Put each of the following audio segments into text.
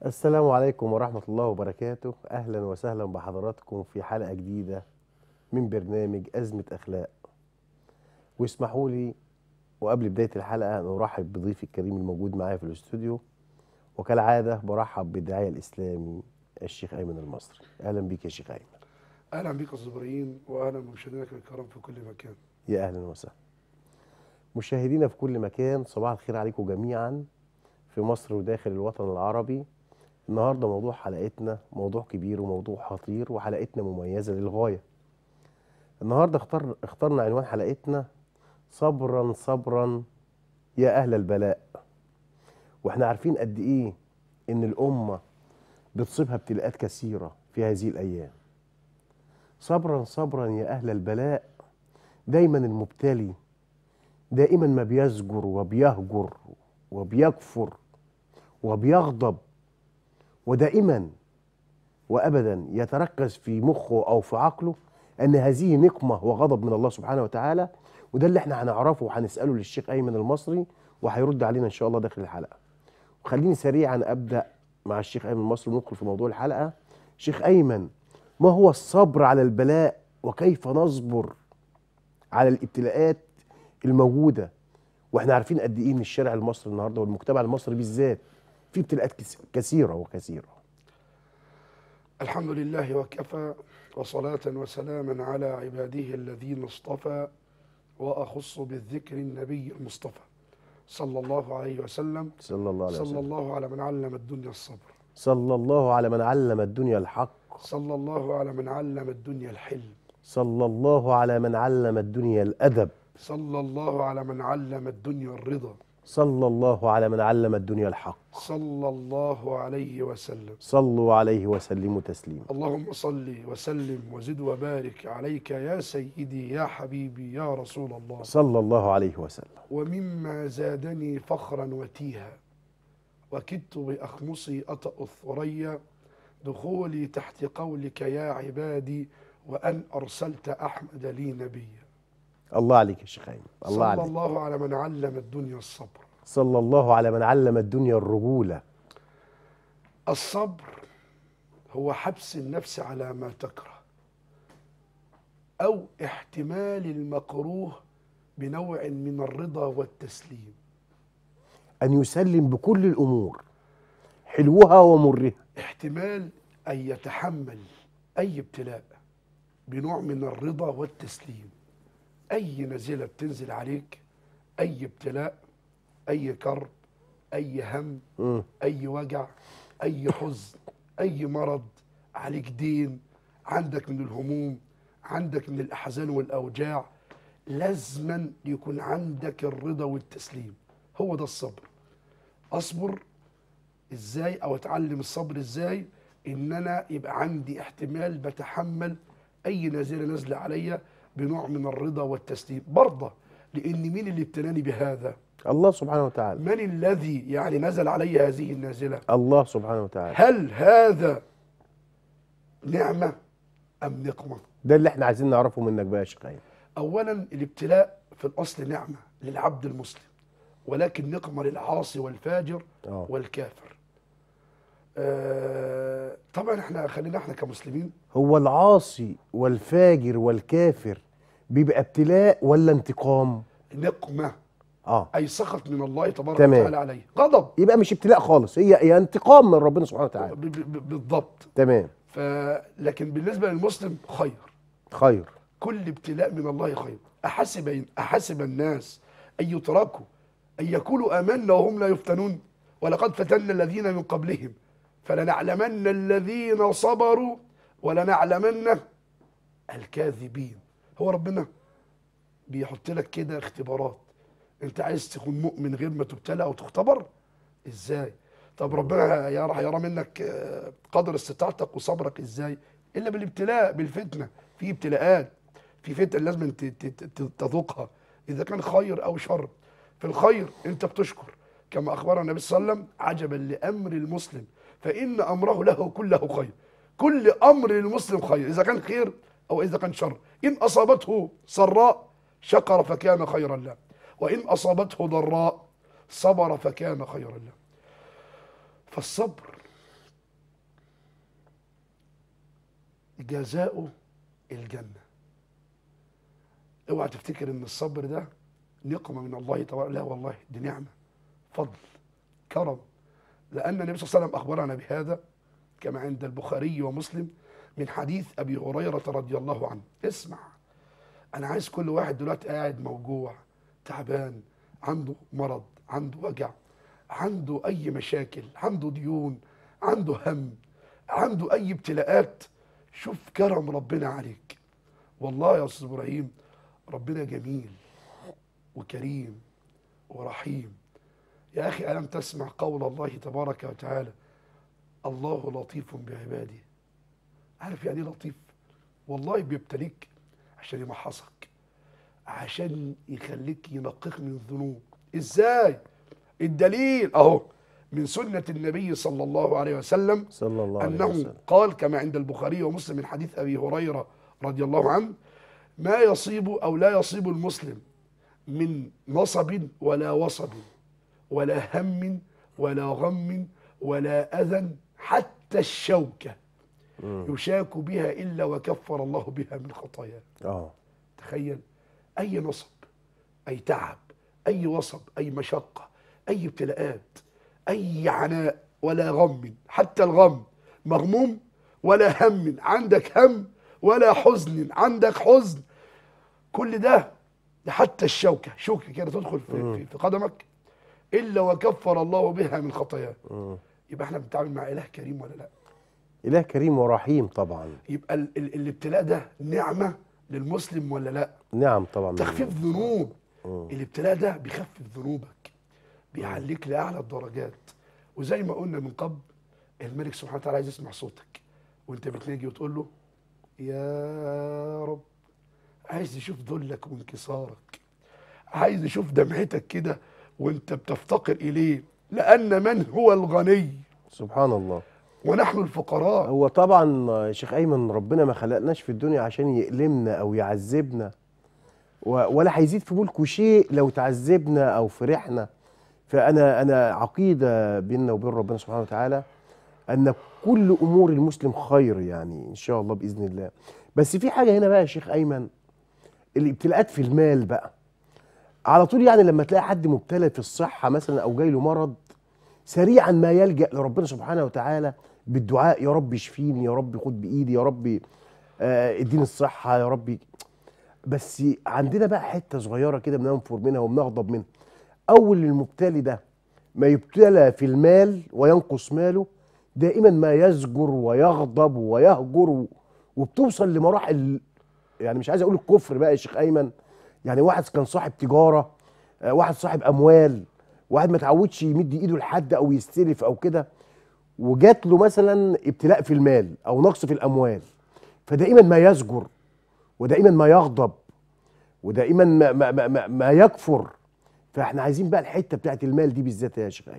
السلام عليكم ورحمة الله وبركاته أهلا وسهلا بحضراتكم في حلقة جديدة من برنامج أزمة أخلاق واسمحوا لي وقبل بداية الحلقة أن أرحب بضيفي الكريم الموجود معايا في الاستوديو وكالعادة برحب بالداعية الإسلامي الشيخ أيمن المصري أهلا بك يا شيخ أيمن اهلا بك يا زبرين واهلا بمشاهدينك الكرام في كل مكان يا أهلا وسهلا مشاهدينا في كل مكان صباح الخير عليكم جميعا في مصر وداخل الوطن العربي النهارده موضوع حلقتنا موضوع كبير وموضوع خطير وحلقتنا مميزة للغاية النهارده اختار اخترنا عنوان حلقتنا صبرا صبرا يا أهل البلاء واحنا عارفين قد إيه إن الأمة بتصيبها ابتلاءات كثيرة في هذه الأيام صبرا صبرا يا أهل البلاء دايما المبتلي دائما ما بيزجر وبيهجر وبيكفر وبيغضب ودائما وابدا يتركز في مخه او في عقله ان هذه نقمه وغضب من الله سبحانه وتعالى وده اللي احنا هنعرفه وهنساله للشيخ ايمن المصري وهيرد علينا ان شاء الله داخل الحلقه وخليني سريعا ابدا مع الشيخ ايمن المصري وندخل في موضوع الحلقه شيخ ايمن ما هو الصبر على البلاء وكيف نصبر على الابتلاءات الموجوده واحنا عارفين قد ايه ان الشارع المصري النهارده والمجتمع المصري بالذات في ابتلاءات كس- كثيره وكثيره الحمد لله وكفى وصلاة وسلاما على عباده الذين اصطفى وأخص بالذكر النبي المصطفى صلى الله عليه وسلم صلى الله عليه صلى وسلم الله على من علم الدنيا الصبر صلى الله على من علم الدنيا الحق صلى الله على من علم الدنيا الحلم صلى الله على من علم الدنيا الادب صلى الله على من علم الدنيا الرضا صلى الله على من علم الدنيا الحق صلى الله عليه وسلم صلوا عليه وسلموا تسليما اللهم صل وسلم وزد وبارك عليك يا سيدي يا حبيبي يا رسول الله صلى الله عليه وسلم ومما زادني فخرا وتيها وكدت بأخمصي أطأ الثريا دخولي تحت قولك يا عبادي وأن أرسلت أحمد لي نبيا الله عليك يا شيخ ايمن الله صلى عليك الله على من علم الدنيا الصبر صلى الله على من علم الدنيا الرجوله الصبر هو حبس النفس على ما تكره أو احتمال المكروه بنوع من الرضا والتسليم ان يسلم بكل الامور حلوها ومرها احتمال أن يتحمل أي ابتلاء بنوع من الرضا والتسليم أي نزلة بتنزل عليك أي ابتلاء أي كرب أي هم مم. أي وجع أي حزن أي مرض عليك دين عندك من الهموم عندك من الأحزان والأوجاع لازما يكون عندك الرضا والتسليم هو ده الصبر أصبر ازاي او اتعلم الصبر ازاي ان انا يبقى عندي احتمال بتحمل اي نازله نازله عليا بنوع من الرضا والتسليم برضه لان مين اللي ابتلاني بهذا الله سبحانه وتعالى من الذي يعني نزل علي هذه النازله الله سبحانه وتعالى هل هذا نعمه ام نقمه ده اللي احنا عايزين نعرفه منك بقى يا شيخ ايمن اولا الابتلاء في الاصل نعمه للعبد المسلم ولكن نقمه للعاصي والفاجر اه والكافر آه طبعا احنا خلينا احنا كمسلمين هو العاصي والفاجر والكافر بيبقى ابتلاء ولا انتقام نقمه اه اي سخط من الله تبارك تمام. وتعالى عليه غضب يبقى مش ابتلاء خالص هي هي انتقام من ربنا سبحانه وتعالى ب- ب- ب- بالضبط تمام ف لكن بالنسبه للمسلم خير خير كل ابتلاء من الله خير احسب احسب الناس ان يتركوا ان يقولوا امنا وهم لا يفتنون ولقد فتنا الذين من قبلهم فلنعلمن الذين صبروا ولنعلمن الكاذبين هو ربنا بيحط لك كده اختبارات انت عايز تكون مؤمن غير ما تبتلى او تختبر ازاي طب ربنا يرى يرى منك آه، قدر استطاعتك وصبرك ازاي الا بالابتلاء بالفتنه في ابتلاءات في فتن لازم ت- ت- ت- تذوقها اذا كان خير او شر في الخير انت بتشكر كما اخبرنا النبي صلى الله عليه وسلم عجبا لامر المسلم فان امره له كله خير كل امر للمسلم خير اذا كان خير او اذا كان شر ان اصابته سراء شكر فكان خيرا له وان اصابته ضراء صبر فكان خيرا له فالصبر جزاؤه الجنة اوعى تفتكر ان الصبر ده نقمة من الله تبارك لا والله دي نعمة فضل كرم لأن النبي صلى الله عليه وسلم أخبرنا بهذا كما عند البخاري ومسلم من حديث أبي هريرة رضي الله عنه اسمع أنا عايز كل واحد دلوقتي قاعد موجوع تعبان عنده مرض عنده وجع عنده أي مشاكل عنده ديون عنده هم عنده أي ابتلاءات شوف كرم ربنا عليك والله يا أستاذ إبراهيم ربنا جميل وكريم ورحيم يا أخي ألم تسمع قول الله تبارك وتعالى الله لطيف بعباده عارف يعني إيه لطيف والله بيبتليك عشان يمحصك عشان يخليك ينقيك من الذنوب ازاي الدليل اهو من سنة النبي صلى الله عليه وسلم صلى الله عليه أنه وسلم قال كما عند البخاري ومسلم من حديث أبي هريرة رضي الله عنه ما يصيب أو لا يصيب المسلم من نصب ولا وصب ولا هم ولا غم ولا أذى حتى الشوكة يشاك بها إلا وكفر الله بها من خطاياه اه تخيل أي نصب أي تعب أي وصب أي مشقة أي ابتلاءات أي عناء ولا غم حتى الغم مغموم ولا هم عندك هم ولا حزن عندك حزن كل ده ده حتى الشوكة شوكة كده تدخل في, في, في قدمك إلا وكفر الله بها من خطاياه مم. يبقى احنا بنتعامل مع إله كريم ولا لا اله كريم ورحيم طبعا يبقى ال ال الابتلاء ده نعمة للمسلم ولا لا نعم طبعا من تخفيف ذنوب مم. الابتلاء ده بيخفف ذنوبك بيعليك لاعلى الدرجات وزي ما قلنا من قبل الملك سبحانه وتعالى عايز يسمع صوتك وانت بتناجي وتقول له يا رب عايز يشوف ذلك وانكسارك عايز يشوف دمعتك كده وانت بتفتقر اليه لان من هو الغني سبحان الله ونحن الفقراء هو طبعا يا شيخ ايمن ربنا ما خلقناش في الدنيا عشان يألمنا او يعذبنا و- ولا هيزيد في ملكه شيء لو تعذبنا او فرحنا فانا انا عقيده بيننا وبين ربنا سبحانه وتعالى ان كل امور المسلم خير يعني ان شاء الله باذن الله بس في حاجه هنا بقى يا شيخ ايمن الابتلاءات في المال بقى على طول يعني لما تلاقي حد مبتلى في الصحه مثلا او جاي له مرض سريعا ما يلجا لربنا سبحانه وتعالى بالدعاء يا رب اشفيني يا رب خد بايدي يا رب آه، اديني الصحه يا رب بس عندنا بقى حته صغيره كده بننفر منها وبنغضب منها اول المبتلي ده ما يبتلى في المال وينقص ماله دائما ما يزجر ويغضب ويهجر وبتوصل لمراحل يعني مش عايز اقول الكفر بقى يا شيخ ايمن يعني واحد كان صاحب تجاره آه، واحد صاحب اموال واحد ما اتعودش يمد ايده لحد او يستلف او كده وجات له مثلا ابتلاء في المال او نقص في الاموال فدائما ما يزجر ودائما ما يغضب ودائما ما, ما, ما, ما, ما يكفر فاحنا عايزين بقى الحته بتاعت المال دي بالذات يا شيخ ايمن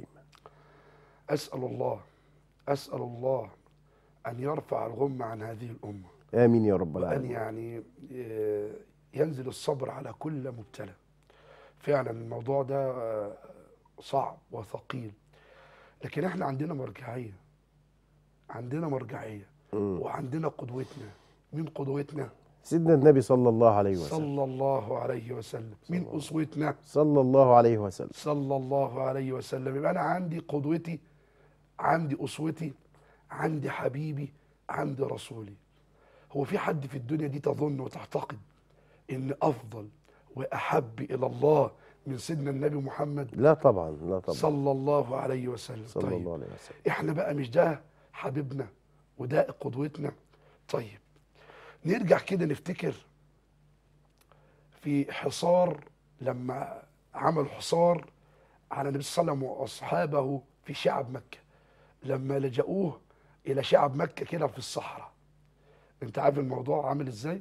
اسال الله اسال الله ان يرفع الغم عن هذه الامه امين يا رب وأن العالمين يعني آه، ينزل الصبر على كل مبتلى فعلا الموضوع ده آه، صعب وثقيل لكن احنا عندنا مرجعية عندنا مرجعية مم. وعندنا قدوتنا مين قدوتنا سيدنا النبي صلى الله عليه وسلم صلى الله عليه وسلم مين أسوتنا صلى الله عليه وسلم صلى الله عليه وسلم يبقى أنا عندي قدوتي عندي أسوتي عندي حبيبي عندي رسولي هو في حد في الدنيا دي تظن وتعتقد إن أفضل وأحب إلى الله من سيدنا النبي محمد لا طبعا لا طبعا صلى الله عليه وسلم صلى طيب الله عليه وسلم احنا بقى مش ده حبيبنا وده قدوتنا طيب نرجع كده نفتكر في حصار لما عمل حصار على النبي صلى الله عليه وسلم واصحابه في شعب مكه لما لجأوه الى شعب مكه كده في الصحراء انت عارف الموضوع عامل ازاي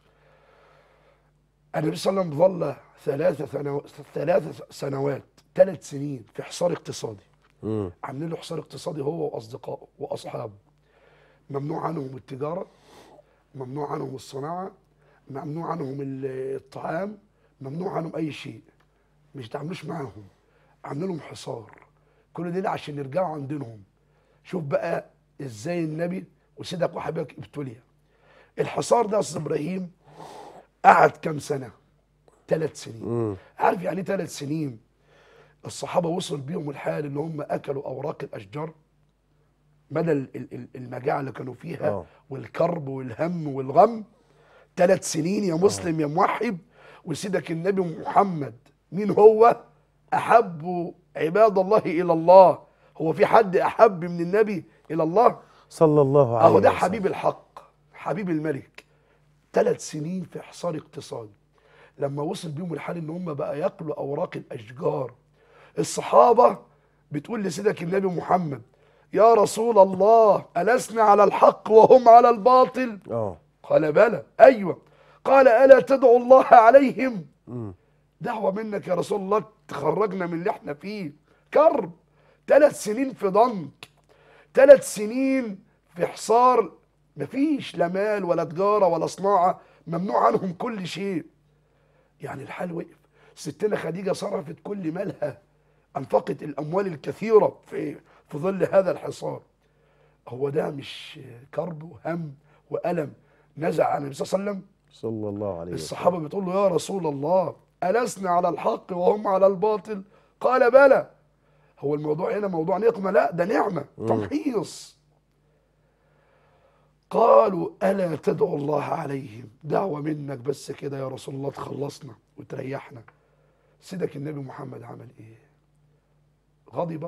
النبي صلى الله عليه وسلم ظل ثلاث سنوات ثلاث سنوات ثلاث سنين في حصار اقتصادي مم. عاملين له حصار اقتصادي هو واصدقائه واصحابه ممنوع عنهم التجاره ممنوع عنهم الصناعه ممنوع عنهم ال- الطعام ممنوع عنهم اي شيء مش تعملوش معاهم عاملين لهم حصار كل ده عشان يرجعوا عندهم شوف بقى ازاي النبي وسيدك وحبيبك ابتلي الحصار ده يا استاذ ابراهيم قعد كام سنه ثلاث سنين امم عارف يعني ايه ثلاث سنين الصحابه وصل بيهم الحال ان هم اكلوا اوراق الاشجار بدل ال- ال- المجاعه اللي كانوا فيها آه. والكرب والهم والغم ثلاث سنين يا مسلم يا موحد وسيدك النبي محمد مين هو احب عباد الله الى الله هو في حد احب من النبي الى الله صلى الله عليه اهو ده وسلم. حبيب الحق حبيب الملك ثلاث سنين في حصار اقتصادي لما وصل بيهم الحال ان هم بقى ياكلوا اوراق الاشجار الصحابه بتقول لسيدك النبي محمد يا رسول الله ألسنا على الحق وهم على الباطل اه قال بلى أيوة قال ألا تدعو الله عليهم امم دعوة منك يا رسول الله تخرجنا من اللي احنا فيه كرب ثلاث سنين في ضنك ثلاث سنين في حصار مفيش لا مال ولا تجارة ولا صناعة ممنوع عنهم كل شيء يعني الحال وقف ستنا خديجة صرفت كل مالها أنفقت الأموال الكثيرة في في ظل هذا الحصار هو ده مش كرب وهم وألم نزع عن النبي صلى الله عليه وسلم صلى الله عليه وسلم الصحابة بتقول له يا رسول الله ألسنا على الحق وهم على الباطل قال بلى هو الموضوع هنا موضوع نقمة لا ده نعمة تمحيص قالوا ألا تدعو الله عليهم دعوة منك بس كده يا رسول الله تخلصنا وتريحنا سيدك النبي محمد عمل ايه غضب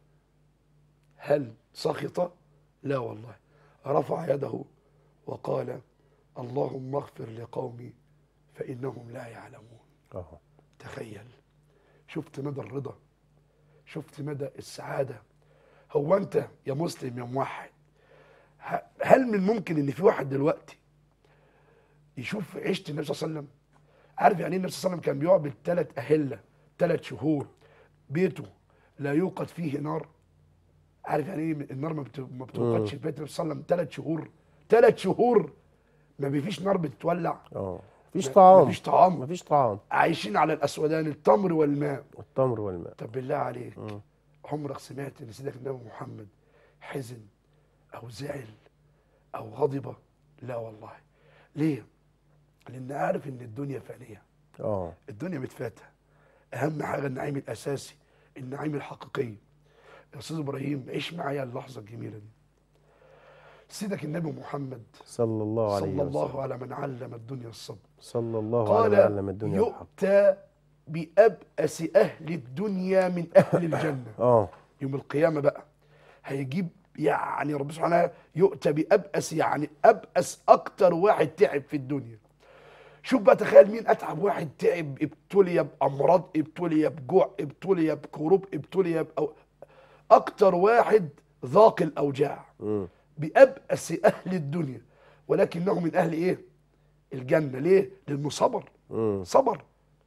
هل سخط لا والله رفع يده وقال اللهم اغفر لقومي فإنهم لا يعلمون اه تخيل شفت مدى الرضا شفت مدى السعادة هو أنت يا مسلم يا موحد ه- هل من ممكن إن في واحد دلوقتي يشوف عيشة النبي صلى الله عليه وسلم عارف يعني ايه النبي صلى الله عليه وسلم كان بيقعد ثلاث أهلة ثلاث شهور بيته لا يوقد فيه نار عارف يعني ايه النار ما بت- ما بتوقدش في بيت النبي صلى الله عليه وسلم ثلاث شهور ثلاث شهور ما فيش نار بتتولع اه مفيش ما- طعام مفيش طعام. مفيش طعام عايشين على الاسودان التمر والماء التمر والماء طب بالله عليك عمرك سمعت ان سيدك النبي محمد حزن او زعل او غضب لا والله ليه لان عارف ان الدنيا فانيه اه الدنيا متفاتة اهم حاجه النعيم الاساسي النعيم الحقيقي يا استاذ ابراهيم عيش معايا اللحظه الجميله دي سيدك النبي محمد صلى الله عليه صلى وسلم الله على من علم الدنيا الصبر صلى الله قال عليه وسلم الدنيا الحق يؤتى بأبأس أهل الدنيا من أهل الجنة اه يوم القيامة بقى هيجيب يعني رب سبحانه وتعالى يؤتى بأبأس يعني أبأس أكتر واحد تعب في الدنيا شوف بقى تخيل مين أتعب واحد تعب ابتلي بأمراض ابتلي بجوع ابتلي بكروب ابتلي بأو أكتر واحد ذاق الأوجاع امم بأبأس أهل الدنيا ولكنه من أهل إيه؟ الجنة ليه؟ لأنه صبر امم صبر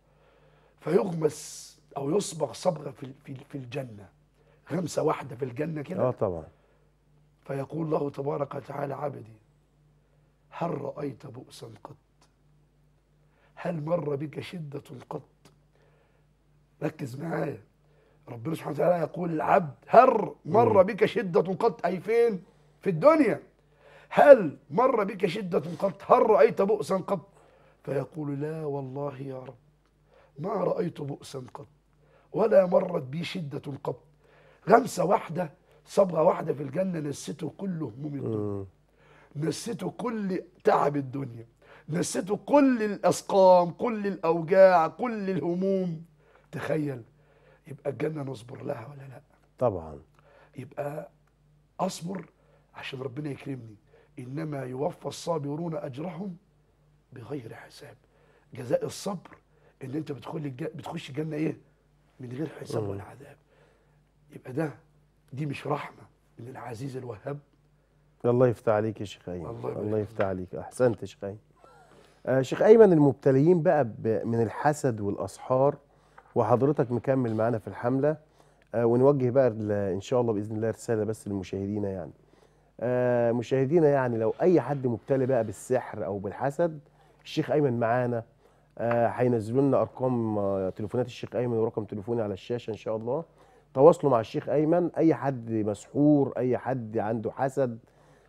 فيغمس أو يصبغ صبغة في في في الجنة غمسة واحدة في الجنة اه كده طبعا فيقول له تبارك وتعالى عبدي هل رأيت بؤسا قط هل مر بك شدة قط ركز معايا ربنا سبحانه وتعالى يقول العبد هل مر بك شدة قط أي فين في الدنيا هل مر بك شدة قط هل رأيت بؤسا قط فيقول لا والله يا رب ما رأيت بؤسا قط ولا مرت بي شدة قط غمسة واحدة صبغة واحدة في الجنة نسيته كل هموم الدنيا امم نسيته كل تعب الدنيا نسيته كل الأسقام كل الأوجاع كل الهموم تخيل يبقى الجنة نصبر لها ولا لا طبعا يبقى أصبر عشان ربنا يكرمني إنما يوفى الصابرون أجرهم بغير حساب جزاء الصبر إن أنت بتدخل الج... بتخش الجنة إيه من غير حساب ولا عذاب يبقى ده دي مش رحمة من العزيز الوهاب الله يفتح عليك يا شيخ ايمن الله يبارك الله فيك. يفتح عليك احسنت يا شيخ ايمن آه شيخ ايمن المبتليين بقى ب- من الحسد والاسحار وحضرتك مكمل معانا في الحمله آه ونوجه بقى ال- ان شاء الله باذن الله رساله بس للمشاهدين يعني آه مشاهدينا يعني لو اي حد مبتلي بقى بالسحر او بالحسد الشيخ ايمن معانا آه، هينزلوا لنا ارقام آه، تليفونات الشيخ ايمن ورقم تليفوني على الشاشه ان شاء الله تواصلوا مع الشيخ ايمن اي حد مسحور اي حد عنده حسد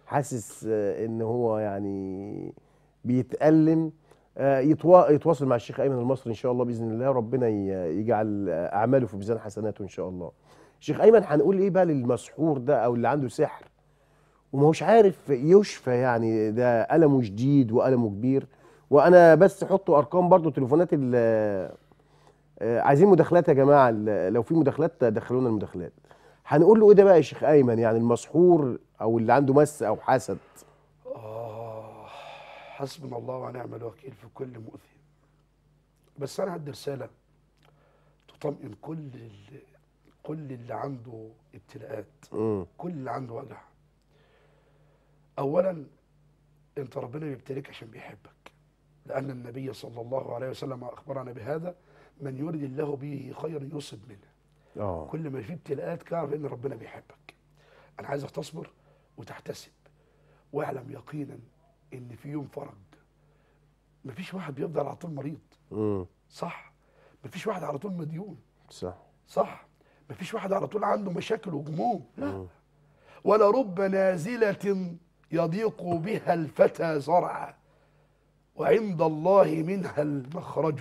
حاسس آه، ان هو يعني بيتألم آه، يتوا- يتواصل مع الشيخ ايمن المصري ان شاء الله باذن الله ربنا ي- يجعل آه، اعماله في ميزان حسناته ان شاء الله الشيخ ايمن هنقول ايه بقى للمسحور ده او اللي عنده سحر وما هوش عارف يشفى يعني ده ألمه شديد وألمه كبير وأنا بس حطوا أرقام برضو تليفونات ال آه، عايزين مداخلات يا جماعة ال- لو في مداخلات دخلونا المداخلات هنقول له إيه ده بقى يا شيخ أيمن يعني المسحور أو اللي عنده مس أو حسد آه حسبنا الله ونعم الوكيل في كل مؤذي بس أنا عندي رسالة تطمئن كل اللي كل اللي عنده ابتلاءات مم. كل اللي عنده وجع أولا أنت ربنا بيبتليك عشان بيحبك لأن النبي صلى الله عليه وسلم أخبرنا بهذا من يرد الله به خيرا يصب منه اه كل ما في ابتلاءات كعرف ان ربنا بيحبك انا عايزك تصبر وتحتسب واعلم يقينا ان في يوم فرج مفيش واحد بيفضل على طول مريض مم. صح مفيش واحد على طول مديون صح صح مفيش واحد على طول عنده مشاكل وهموم لا ولا رب نازلة يضيق بها الفتى زرعا وعند الله منها المخرج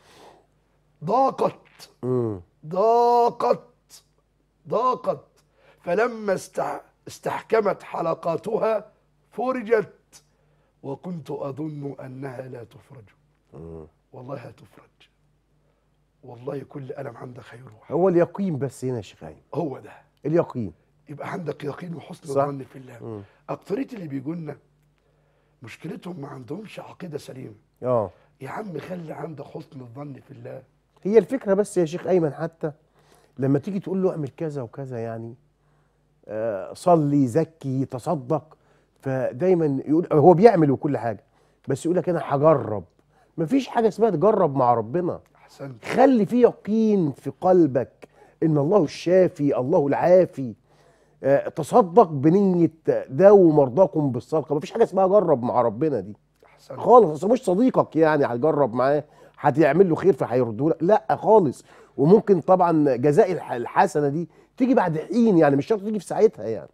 ضاقت مم. ضاقت ضاقت فلما استع... استحكمت حلقاتها فرجت وكنت أظن أنها لا تفرج مم. والله هتفرج والله كل ألم عندك هيروح هو اليقين بس هنا يا شيخ أيمن هو ده اليقين يبقى عندك يقين وحسن صح. ظن في الله مم. أكترية اللي بيجولنا مشكلتهم ما عندهمش عقيدة سليمة اه يا عم خلي عندك حسن الظن في الله هي الفكرة بس يا شيخ أيمن حتى لما تيجي تقول له اعمل كذا وكذا يعني آه، صلي زكي تصدق فدايما يقول هو بيعمل وكل حاجة بس يقول لك أنا هجرب مفيش حاجة اسمها تجرب مع ربنا أحسنت خلي في يقين في قلبك إن الله الشافي الله العافي آه، تصدق بنية داووا مرضاكم بالصدقة مفيش حاجة اسمها جرب مع ربنا دي أحسنت خالص اصل مش صديقك يعني هتجرب معاه هتعمل له خير فهيرده لك لا خالص وممكن طبعا جزاء الح- الحسنه دي تيجي بعد حين يعني مش شرط تيجي في ساعتها يعني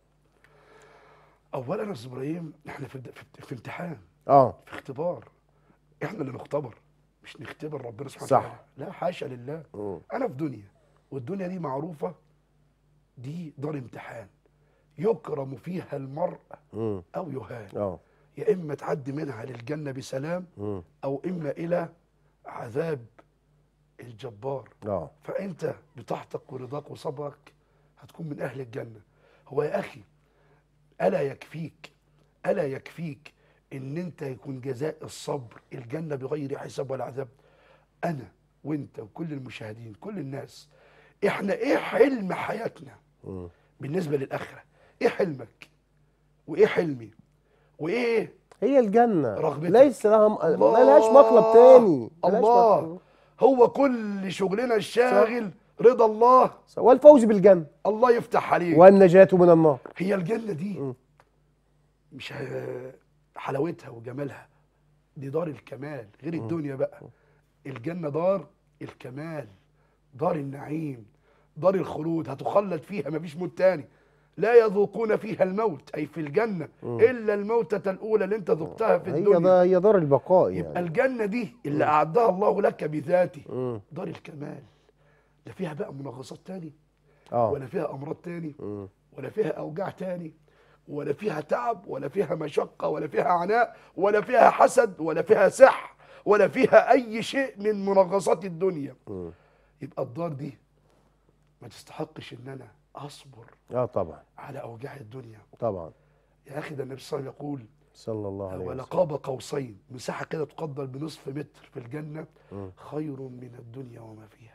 أولا يا أستاذ إبراهيم إحنا في, في, في امتحان اه في اختبار احنا اللي نختبر مش نختبر ربنا سبحانه صح. وتعالى لا حاشا لله مم. انا في دنيا والدنيا دي معروفه دي دار امتحان يكرم فيها المرء مم. او يهان اه يا اما تعدي منها للجنه بسلام مم. او اما الى عذاب الجبار اه فانت بطاعتك ورضاك وصبرك هتكون من اهل الجنه هو يا اخي الا يكفيك الا يكفيك ان انت يكون جزاء الصبر الجنه بغير حساب ولا عذاب انا وانت وكل المشاهدين كل الناس احنا ايه حلم حياتنا مم. بالنسبه للاخره ايه حلمك وايه حلمي وايه هي الجنه رغبتك. ليس لها م... الله. ما لهاش مطلب تاني ملهاش الله. مطلب. هو كل شغلنا الشاغل رضا الله والفوز بالجنه الله يفتح عليك والنجاه من النار هي الجنة دي مم. مش ه- حلاوتها وجمالها دي دار الكمال غير الدنيا بقى الجنة دار الكمال دار النعيم دار الخلود هتخلد فيها مفيش موت تاني لا يذوقون فيها الموت أي في الجنة إلا الموتة الأولى اللي أنت ذقتها في هي الدنيا ده هي دار البقاء يبقى يعني الجنة دي اللي أعدها الله لك بذاته مم. دار الكمال لا فيها بقى منغصات تاني اه ولا فيها أمراض تاني مم. ولا فيها اوجاع تاني ولا فيها تعب ولا فيها مشقه ولا فيها عناء ولا فيها حسد ولا فيها سح ولا فيها اي شيء من منغصات الدنيا مم. يبقى الدار دي ما تستحقش ان انا اصبر اه طبعا على اوجاع الدنيا طبعا يا اخي ده النبي صلى الله عليه وسلم يقول صلى الله عليه ولا وسلم قاب قوسين مساحه كده تقدر بنصف متر في الجنه مم. خير من الدنيا وما فيها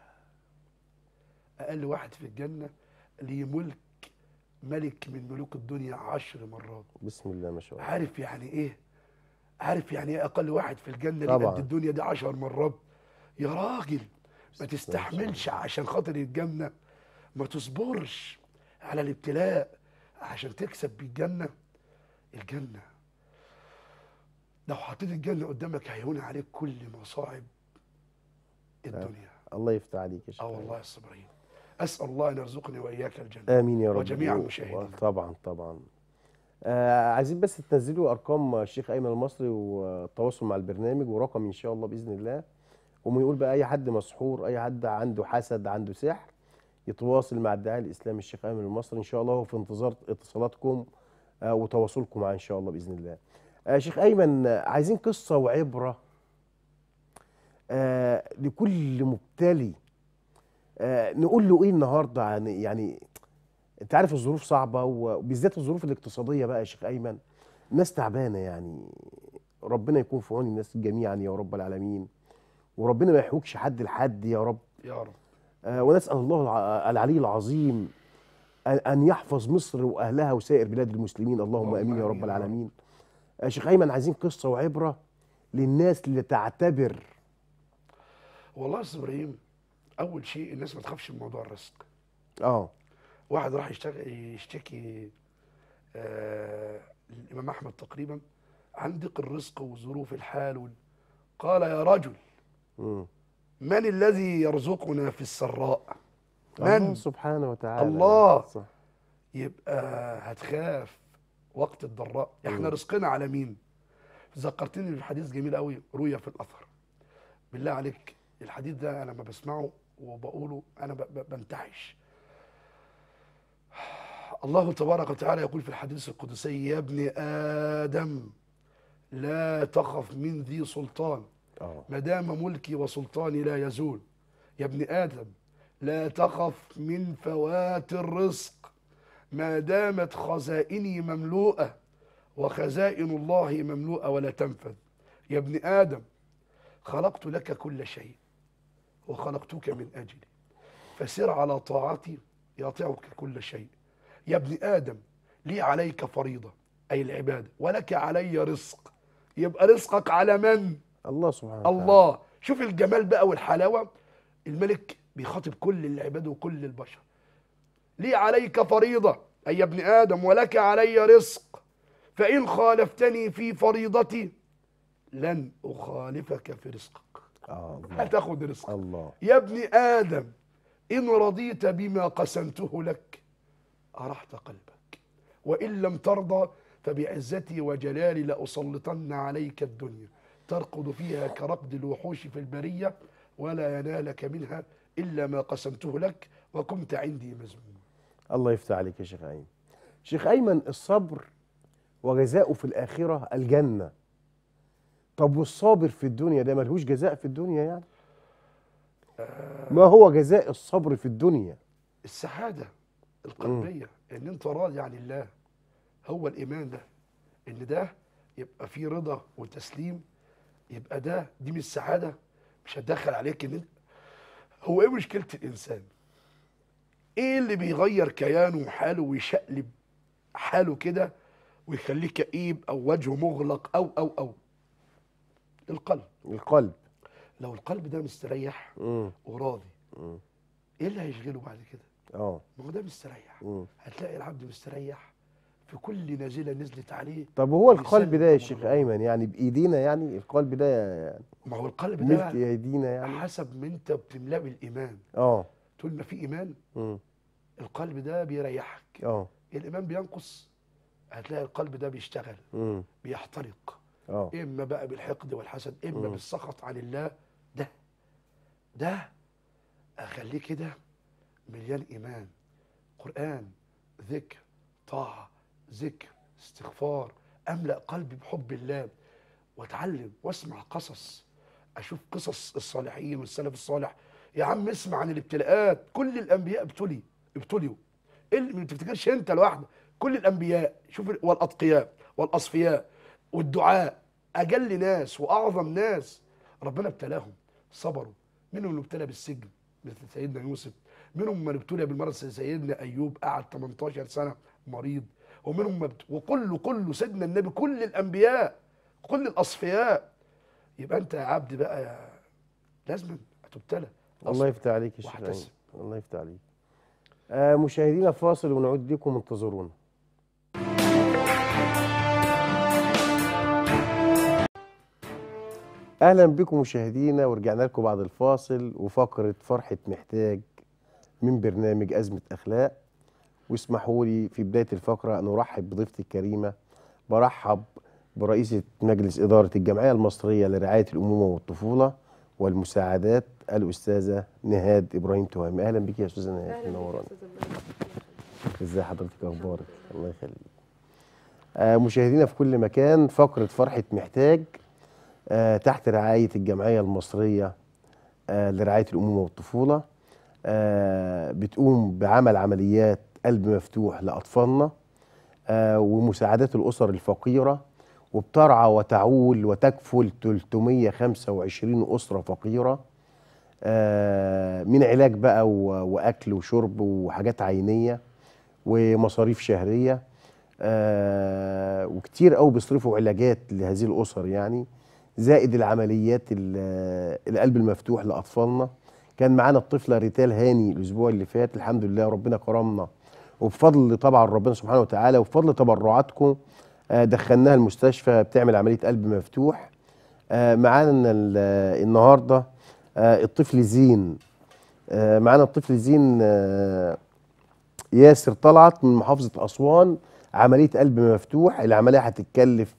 اقل واحد في الجنه ليه ملك ملك من ملوك الدنيا عشر مرات بسم الله ما شاء الله عارف يعني ايه عارف يعني ايه اقل واحد في الجنه اللي طبعاً. قد الدنيا دي عشر مرات يا راجل ما تستحملش عشان خاطر الجنه ما تصبرش على الابتلاء عشان تكسب بالجنه الجنه لو حطيت الجنه قدامك هيهون عليك كل مصاعب الدنيا الله يفتح عليك يا شيخ اه والله يا أستاذ إبراهيم اسال الله ان يرزقني واياك الجنه امين يا رب وجميع و- المشاهدين. طبعا طبعا آه عايزين بس تنزلوا ارقام الشيخ ايمن المصري والتواصل مع البرنامج ورقم ان شاء الله باذن الله وما يقول بقى اي حد مسحور اي حد عنده حسد عنده سحر يتواصل مع الداعي الاسلامي الشيخ ايمن المصري ان شاء الله هو في انتظار اتصالاتكم آه وتواصلكم معاه ان شاء الله باذن الله. آه شيخ ايمن آه، عايزين قصه وعبره آه لكل مبتلي آه نقول له ايه النهارده يعني يعني انت عارف الظروف صعبه وبالذات الظروف الاقتصاديه بقى يا شيخ ايمن الناس تعبانه يعني ربنا يكون في عون الناس جميعا يا رب العالمين وربنا ما يحوجش حد لحد يا رب يا رب آه ونسال الله الع- العلي العظيم أن- ان يحفظ مصر واهلها وسائر بلاد المسلمين اللهم اللهم امين يا آمين رب يا رب. العالمين آه شيخ ايمن عايزين قصه وعبره للناس اللي تعتبر والله يا استاذ ابراهيم اول شيء الناس ما تخافش من موضوع الرزق اه واحد راح يشتغل يشتكي آه الامام احمد تقريبا عن ضيق الرزق وظروف الحال وال- قال يا رجل مم. من الذي يرزقنا في السراء الله من سبحانه وتعالى الله. صح. يبقى هتخاف وقت الضراء احنا مم. رزقنا على مين ذكرتني بحديث جميل قوي روي في الاثر بالله عليك الحديث ده انا لما بسمعه وبقوله انا ب- ب- بنتعش الله تبارك وتعالى يقول في الحديث القدسي يا ابن ادم لا تخف من ذي سلطان اه ما دام ملكي وسلطاني لا يزول يا ابن آدم لا تخف من فوات الرزق ما دامت خزائني مملوءة وخزائن الله مملوءة ولا تنفذ يا ابن آدم خلقت لك كل شيء وخلقتك من أجلي فسر على طاعتي يطيعك كل شيء يا ابن آدم لي عليك فريضة أي العبادة ولك علي رزق يبقى رزقك على من؟ الله سبحانه وتعالى الله شوف الجمال بقى والحلاوة الملك بيخاطب كل العباد وكل البشر لي عليك فريضة أي يا ابن آدم ولك علي رزق فإن خالفتني في فريضتي لن أخالفك في رزقك اه الله هتاخد رزقك الله يا ابن آدم إن رضيت بما قسمته لك أرحت قلبك وإن لم ترضى فبعزتي وجلالي لأسلطن عليك الدنيا ترقد فيها كرقد الوحوش في البرية ولا ينالك منها إلا ما قسمته لك وكنت عندي مزموم الله يفتح عليك يا شيخ ايمن شيخ ايمن الصبر وجزاؤه في الاخره الجنه طب والصابر في الدنيا ده ملهوش جزاء في الدنيا يعني ما هو جزاء الصبر في الدنيا السعادة القلبية إن أنت راضي عن الله هو الإيمان ده إن ده يبقى فيه رضا وتسليم يبقى ده دي مش سعادة مش هتدخل عليك إن أنت هو إيه مشكلة الإنسان؟ إيه اللي بيغير كيانه وحاله ويشقلب حاله كده ويخليه كئيب أو وجهه مغلق أو أو أو القلب القلب لو القلب ده مستريح امم وراضي مم. إيه اللي هيشغله بعد كده؟ اه ما هو ده مستريح مم. هتلاقي العبد مستريح في كل نازله نزلت عليه طب هو القلب بيسلم ده يا أمر شيخ الله. ايمن يعني بايدينا يعني القلب ده يعني ما هو القلب ملك ده ايدينا يعني حسب ما انت بتملاه بالايمان اه طول ما في ايمان مم. القلب ده بيريحك اه الايمان بينقص هتلاقي القلب ده بيشتغل مم. بيحترق اه اما بقى بالحقد والحسد اما مم. بالسخط عن الله ده ده اخليه كده مليان ايمان قران ذكر طاعه ذكر استغفار املا قلبي بحب الله واتعلم واسمع قصص اشوف قصص الصالحين والسلف الصالح يا عم اسمع عن الابتلاءات كل الانبياء ابتلي ابتليوا اللي ما تفتكرش انت لوحدك كل الانبياء شوف ال- والاتقياء والاصفياء والدعاء اجل ناس واعظم ناس ربنا ابتلاهم صبروا منهم اللي ابتلى بالسجن مثل سيدنا يوسف منهم من ابتلي بالمرض زي سيدنا ايوب قعد 18 سنه مريض ومنهم ما بت... وكله كله سيدنا النبي كل الانبياء كل الاصفياء يبقى انت يا عبد بقى يا لازم هتبتلى الله يفتح عليك يا شيخ ايمن واحتسب. الله يفتح عليك آه مشاهدينا فاصل ونعود لكم انتظرونا اهلا بكم مشاهدينا ورجعنا لكم بعد الفاصل وفقره فرحه محتاج من برنامج ازمه اخلاق واسمحوا لي في بداية الفقرة أن أرحب بضيفتي الكريمة برحب برئيسة مجلس إدارة الجمعية المصرية لرعاية الأمومة والطفولة والمساعدات الأستاذة نهاد إبراهيم تهامي أهلا بك يا أستاذة نهاد اهلا بك يا منورانا استاذ إبراهيم. ازي حضرتك اخبارك الله يخليك آه مشاهدينا في كل مكان فقره فرحه محتاج آه تحت رعايه الجمعيه المصريه آه لرعايه الامومه والطفوله آه بتقوم بعمل عمليات قلب مفتوح لاطفالنا آه ومساعدات الاسر الفقيره وبترعى وتعول وتكفل 325 اسره فقيره آه، من علاج بقى و- واكل وشرب وحاجات عينيه ومصاريف شهريه آه، وكتير قوي بيصرفوا علاجات لهذه الاسر يعني زائد العمليات ال- القلب المفتوح لاطفالنا كان معانا الطفله ريتال هاني الاسبوع اللي فات الحمد لله ربنا كرمنا وبفضل طبعا ربنا سبحانه وتعالى وبفضل تبرعاتكم آه، دخلناها المستشفى بتعمل عمليه قلب مفتوح آه، معانا ال- النهارده آه، الطفل زين آه، معانا الطفل زين آه، ياسر طلعت من محافظة أسوان عملية قلب مفتوح العملية هتتكلف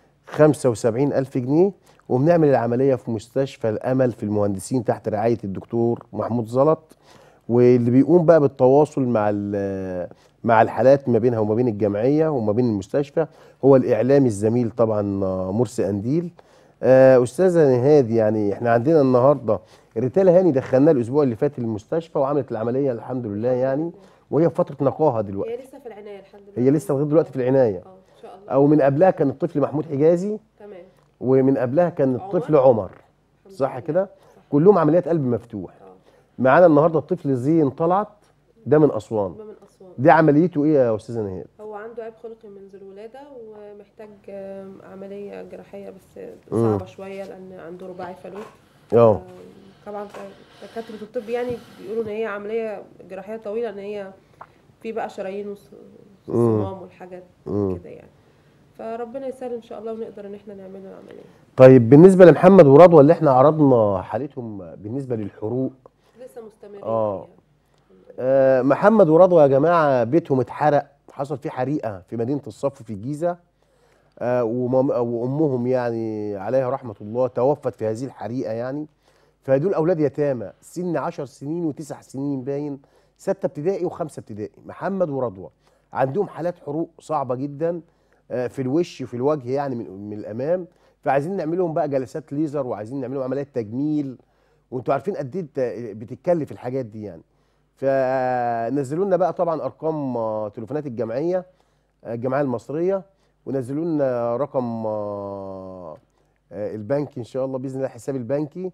75 ألف جنيه وبنعمل العملية في مستشفى الأمل في المهندسين تحت رعاية الدكتور محمود زلط واللي بيقوم بقى بالتواصل مع ال- مع الحالات ما بينها وما بين الجمعية وما بين المستشفى هو الإعلامي الزميل طبعا آه، مرسي أنديل آه، أستاذة نهاد يعني احنا عندنا النهاردة ريتالا هاني دخلناها الأسبوع اللي فات المستشفى وعملت العملية الحمد لله يعني وهي في فترة نقاهة دلوقتي هي لسه في العنايه الحمد لله هي لسه لغايه دلوقتي في العنايه اه ان شاء الله او من قبلها كان الطفل محمود حجازي تمام ومن قبلها كان الطفل عمر. عمر الحمد صح لله. كده صح. كلهم عمليات قلب مفتوح اه معانا النهارده الطفل زين طلعت ده من اسوان ده من اسوان دي عمليته ايه يا استاذه نهاد هو عنده عيب خلقي منذ الولاده ومحتاج آم، عمليه جراحيه بس مم. صعبه شويه لان عنده رباعي فالوت اه آم، طبعا دكاتره الطب يعني بيقولوا ان هي عمليه جراحيه طويله ان هي في بقى شرايين وصمام والحاجات مم. كده يعني فربنا يسهل ان شاء الله ونقدر ان احنا نعمل له العمليه طيب بالنسبه لمحمد ورضوى اللي احنا عرضنا حالتهم بالنسبه للحروق لسه مستمرين آه. فيها. آه محمد ورضوى يا جماعه بيتهم اتحرق حصل فيه حريقه في مدينه الصف في الجيزه آه ومام- وامهم يعني عليها رحمه الله توفت في هذه الحريقه يعني فدول اولاد يتامى سن 10 سنين وتسع سنين باين سته ابتدائي وخمسه ابتدائي محمد ورضوى عندهم حالات حروق صعبه جدا آه، في الوش وفي الوجه يعني من, من الامام فعايزين نعمل لهم بقى جلسات ليزر وعايزين نعمل لهم عمليات تجميل وانتوا عارفين قد ايه الت- بتتكلف الحاجات دي يعني فنزلوا لنا بقى طبعا ارقام آه، تليفونات الجمعيه آه، الجمعيه المصريه ونزلوا لنا رقم آه، آه، البنك ان شاء الله باذن الله الحساب البنكي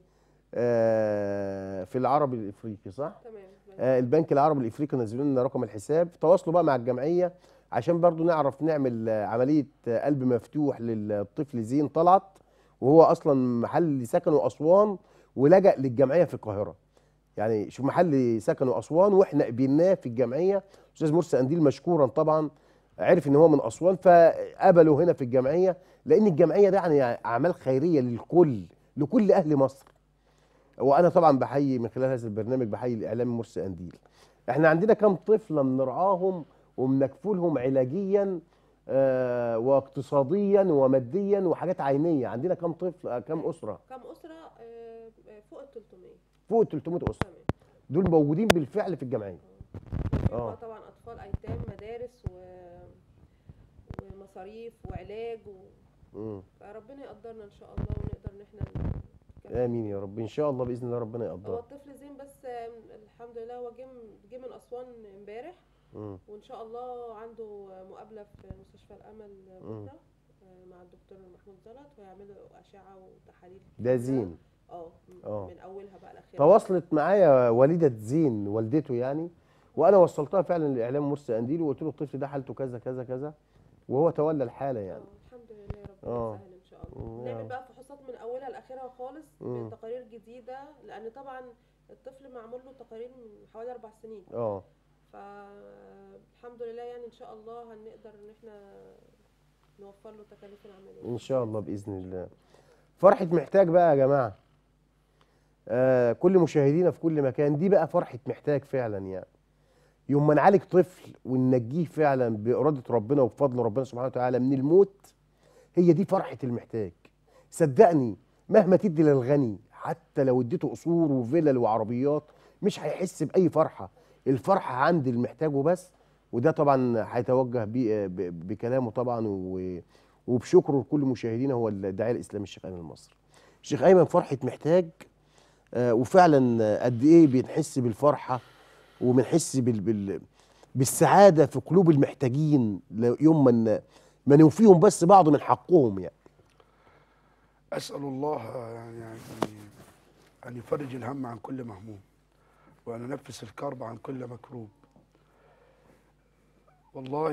آه، في العربي الافريقي صح؟ تمام آه، البنك العربي الافريقي نزلوا لنا رقم الحساب تواصلوا بقى مع الجمعيه عشان برضو نعرف نعمل آه، عمليه آه، قلب مفتوح للطفل زين طلعت وهو اصلا محل سكنه اسوان ولجأ للجمعيه في القاهره يعني شوف محل سكنه اسوان واحنا قبلناه في الجمعيه استاذ مرسي انديل مشكورا طبعا عرف ان هو من اسوان فقبلوا هنا في الجمعيه لان الجمعيه ده يعني اعمال خيريه للكل لكل اهل مصر وانا طبعا بحيي من خلال هذا البرنامج بحيي الاعلامي مرسي انديل احنا عندنا كام طفله بنرعاهم وبنكفلهم علاجيا آه واقتصاديا وماديا وحاجات عينيه عندنا كام طفل آه كام اسره كم اسره آه، فوق ال 300 فوق ال 300 اسره تمام دول موجودين بالفعل في الجمعيه في آه. بقى طبعا اطفال ايتام مدارس و... ومصاريف وعلاج و... مم. فربنا يقدرنا ان شاء الله ونقدر ان احنا نكمل. امين يا رب ان شاء الله باذن الله ربنا هو يقدر الطفل زين بس آم، الحمد لله هو جه من- جه من اسوان امبارح مم. وان شاء الله عنده مقابله في مستشفى الامل مم. بكره آه، مع الدكتور محمود زلط ويعملوا اشعه وتحاليل ده زين اه م- آه. من اولها بقى لاخرها تواصلت معايا والده زين والدته يعني وانا وصلتها فعلا لاعلام مرسي انديل وقلت له الطفل ده حالته كذا كذا كذا وهو تولى الحاله يعني آه، الحمد لله ربنا آه. يسهل ان شاء مم، الله يا نعمل رب. بقى فحوصات من اولها لاخرها خالص مم. بتقارير جديده لان طبعا الطفل معمول له تقارير من حوالي اربع سنين اه فالحمد لله يعني ان شاء الله هنقدر ان احنا نوفر له تكاليف العمليه ان شاء الله باذن الله فرحه محتاج بقى يا جماعه آه كل مشاهدينا في كل مكان دي بقى فرحه محتاج فعلا يعني يوم ما نعالج طفل وننجيه فعلا باراده ربنا وبفضل ربنا سبحانه وتعالى من الموت هي دي فرحه المحتاج صدقني مهما تدي للغني حتى لو اديته قصور وفلل وعربيات مش هيحس باي فرحه الفرحه عند المحتاج وبس وده طبعا هيتوجه بي- ب- بكلامه طبعا و- وبشكره لكل مشاهدينا هو الداعيه الاسلامي الشيخ ايمن المصري الشيخ ايمن فرحه محتاج آه، وفعلا آه، قد ايه بنحس بالفرحه وبنحس بال بال بالسعاده في قلوب المحتاجين ل- يوم ما ن- ما نوفيهم بس بعض من حقهم يعني أسأل الله يعني يعني أن يفرج الهم عن كل مهموم وأن ينفس الكرب عن كل مكروب والله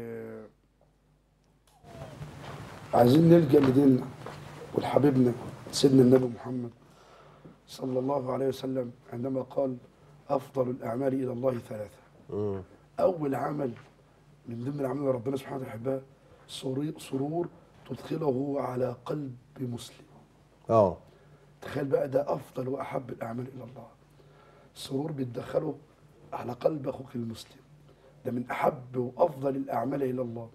عايزين نلجأ لديننا ولحبيبنا سيدنا النبي محمد صلى الله عليه وسلم عندما قال أفضل الأعمال إلى الله ثلاثة مم. أول عمل من ضمن الأعمال اللي ربنا سبحانه وتعالى يحبها سرور, سرور تدخله على قلب مسلم اه تخيل بقى ده أفضل وأحب الأعمال إلى الله سرور بتدخله على قلب أخوك المسلم ده من أحب وأفضل الأعمال إلى الله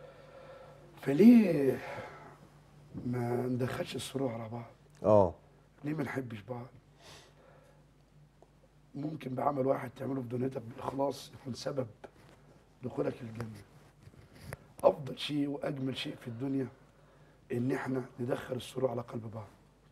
فليه ما ندخلش السرور على بعض اه ليه ما نحبش بعض ممكن بعمل واحد تعمله في دنيتك بالإخلاص يكون سبب دخولك الجنة أفضل شيء وأجمل شيء في الدنيا إن إحنا ندخل السرور على قلب بعض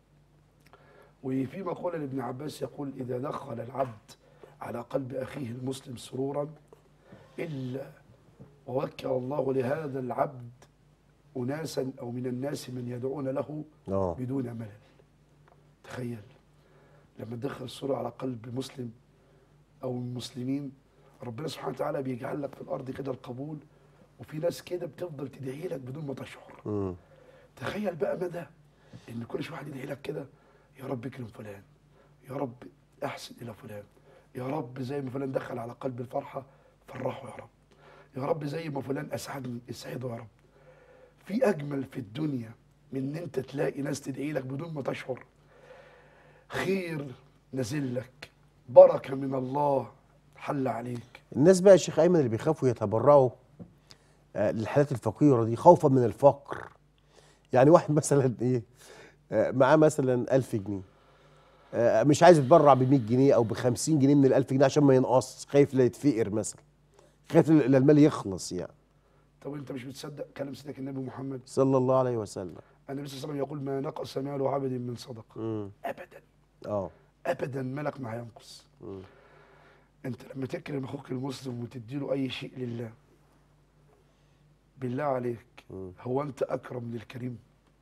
وفي مقولة لابن عباس يقول إذا دخل العبد على قلب أخيه المسلم سرورا إلا ووكل الله لهذا العبد أناسا أو من الناس من يدعون له اه بدون ملل تخيل لما تدخل السرور على قلب مسلم او المسلمين ربنا سبحانه وتعالى بيجعل لك في الارض كده القبول وفي ناس كده بتفضل تدعي لك بدون ما تشعر مم. تخيل بقى مدى ان كل شويه واحد يدعي لك كده يا رب اكرم فلان يا رب احسن الى فلان يا رب زي ما فلان دخل على قلب الفرحه فرحه يا رب يا رب زي ما فلان اسعدني اسعده يا رب في اجمل في الدنيا من ان انت تلاقي ناس تدعي لك بدون ما تشعر خير نازل لك بركه من الله حل عليك الناس بقى يا شيخ ايمن اللي بيخافوا يتبرعوا آه، للحالات الفقيره دي خوفا من الفقر يعني واحد مثلا ايه آه، معاه مثلا 1000 جنيه آه، مش عايز يتبرع ب 100 جنيه او ب 50 جنيه من ال 1000 جنيه عشان ما ينقص خايف لا يتفقر مثلا خايف لا المال يخلص يعني طب انت مش بتصدق كلام سيدك النبي محمد صلى الله عليه وسلم النبي صلى الله عليه وسلم يقول ما نقص مال عبد من صدقه امم ابدا اه ابدا مالك ما هينقص مم. انت لما تكرم اخوك المسلم وتديله اي شيء لله بالله عليك مم. هو انت اكرم من الكريم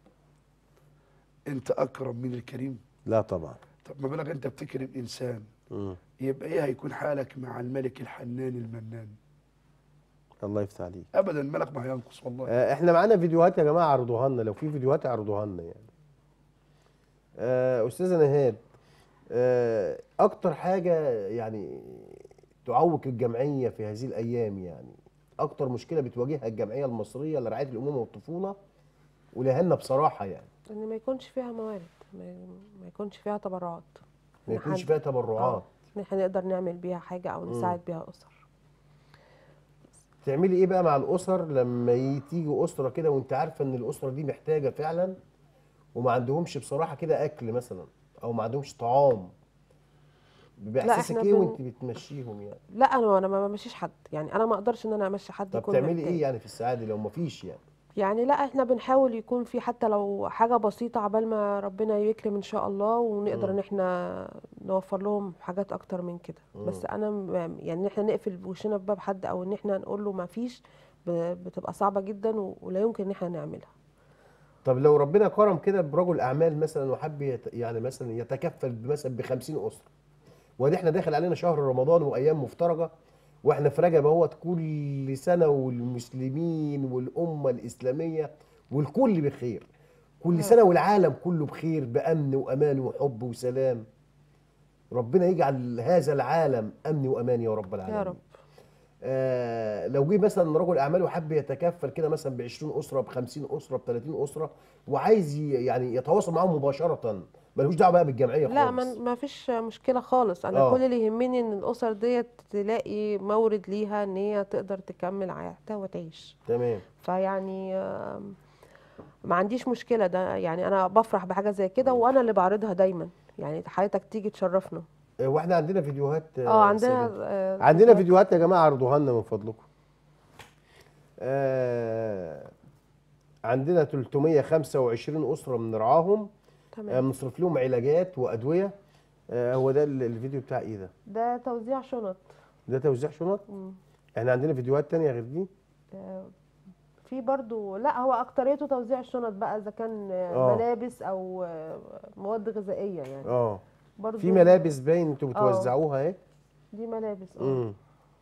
انت اكرم من الكريم لا طبعا طب ما بالك انت بتكرم انسان مم. يبقى ايه هيكون حالك مع الملك الحنان المنان الله يفتح عليك ابدا مالك ما هينقص والله آه، احنا معانا فيديوهات يا جماعه عرضوها لنا لو في فيديوهات عرضوها لنا يعني آه، استاذه نهاد آه، اكتر حاجه يعني تعوق الجمعيه في هذه الايام يعني اكتر مشكله بتواجهها الجمعيه المصريه لرعايه الامومه والطفوله قولها لنا بصراحه يعني ان ما يكونش فيها موارد ما ما يكونش فيها تبرعات ما إن يكونش حد- فيها تبرعات آه، ان احنا نقدر نعمل بيها حاجه او نساعد بيها اسر تعملي ايه بقى مع الاسر لما ي- تيجي اسره كده وانت عارفه ان الاسره دي محتاجه فعلا وما عندهمش بصراحه كده اكل مثلا او ما عندهمش طعام بيبقى لا، احساسك إحنا ايه بن- وانت بتمشيهم يعني لا انا انا ما بمشيش حد يعني انا ما اقدرش ان انا امشي حد طب يكون تعملي محتاج. ايه يعني في السعاده لو ما فيش يعني يعني لا احنا بنحاول يكون في حتى لو حاجة بسيطة عبال ما ربنا يكرم ان شاء الله ونقدر مم. ان احنا نوفر لهم حاجات اكتر من كده بس انا م- يعني ان احنا نقفل وشنا في باب حد او ان احنا نقول له ما فيش ب- بتبقى صعبة جدا و- ولا يمكن ان احنا نعملها طب لو ربنا كرم كده برجل اعمال مثلا وحب يت... يعني مثلا يتكفل مثلا ب 50 اسره وادي احنا داخل علينا شهر رمضان وايام مفترجه واحنا في رجب اهوت كل سنه والمسلمين والامه الاسلاميه والكل بخير كل سنه والعالم كله بخير بامن وامان وحب وسلام ربنا يجعل هذا العالم امن وامان يا رب العالمين يا رب آه لو جه مثلا رجل اعمال وحب يتكفل كده مثلا ب 20 اسره ب 50 اسره ب 30 اسره وعايز ي- يعني يتواصل معاهم مباشره ملوش دعوه بقى بالجمعيه لا خالص ما ما فيش مشكله خالص انا آه. كل اللي يهمني ان الاسر ديت تلاقي مورد ليها ان هي تقدر تكمل حياتها وتعيش تمام فيعني آم، ما عنديش مشكله ده يعني انا بفرح بحاجه زي كده وانا اللي بعرضها دايما يعني حضرتك تيجي تشرفنا آه، واحنا عندنا فيديوهات اه عندنا سيبت. آه، عندنا فيديوهات يا جماعه عرضوها لنا من فضلكم آه عندنا 325 اسره بنرعاهم آه تمام بنصرف لهم علاجات وادويه آه هو ده ال- الفيديو بتاع ايه ده ده توزيع شنط ده توزيع شنط مم. احنا عندنا فيديوهات تانية غير دي آه، في برضو لا هو اكتريته توزيع الشنط بقى اذا كان آه، آه. ملابس او آه، مواد غذائيه يعني اه برضو في ملابس باين انتوا آه. بتوزعوها اهي دي ملابس اه امم